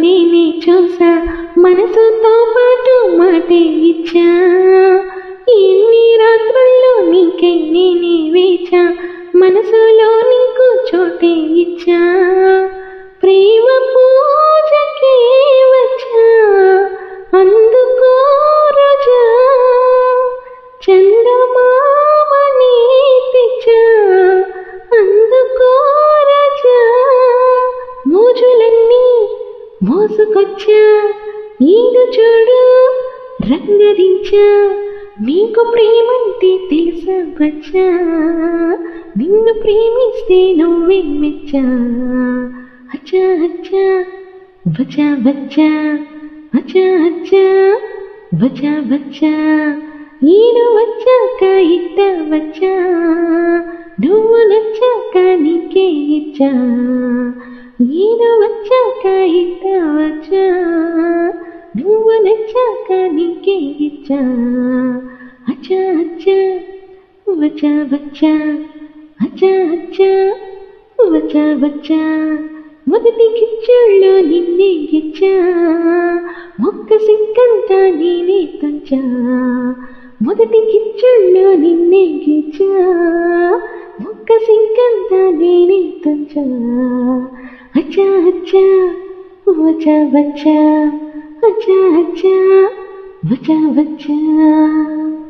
నేనే చూసా మనసుతో పాటు మాటే ఇచ్చా ఎన్ని రాత్రుల్లో నీకై నేనే వేచా మనసులో నీకు చోటే ఇచ్చా ప్రేమ పూజకే వచ్చా అందుకో రోజా చందమామని తెచ్చా అందుకో రాజా మోజులన్నీ మోసుకొచ్చా ఈడు చూడు రంగరించా నీకు ప్రేమంటే తెలుసా బచ్చా నిన్ను ప్రేమిస్తే నువ్వే మెచ్చా అచ్చా అచ్చా బచ్చా బచ్చా అచ్చా అచ్చా బచ్చా బచ్చా నేను వచ్చాక ఇట్ట వచ్చా నువ్వు నచ్చాక నీకే ఇచ్చా నేను వచ్చాక ఇట్ట వచ్చా నువ్వు నచ్చాక నీకే ఇచ్చా అచ్చా అచ్చా వచ్చా వచ్చా అచ్చా అచ్చా వచ్చా వచ్చా మొదటి కిచ్చుళ్ళు నిన్నే గిచ్చా ఒక్క సిక్కంతా నేనే తంచా మొదటి కిచ్చుళ్ళు నిన్నే గిచ్చా ఒక్క సిక్కంతా నేనే తంచా అచ్చా అచ్చా వచ్చా వచ్చా అచ్చా అచ్చా వచ్చా వచ్చా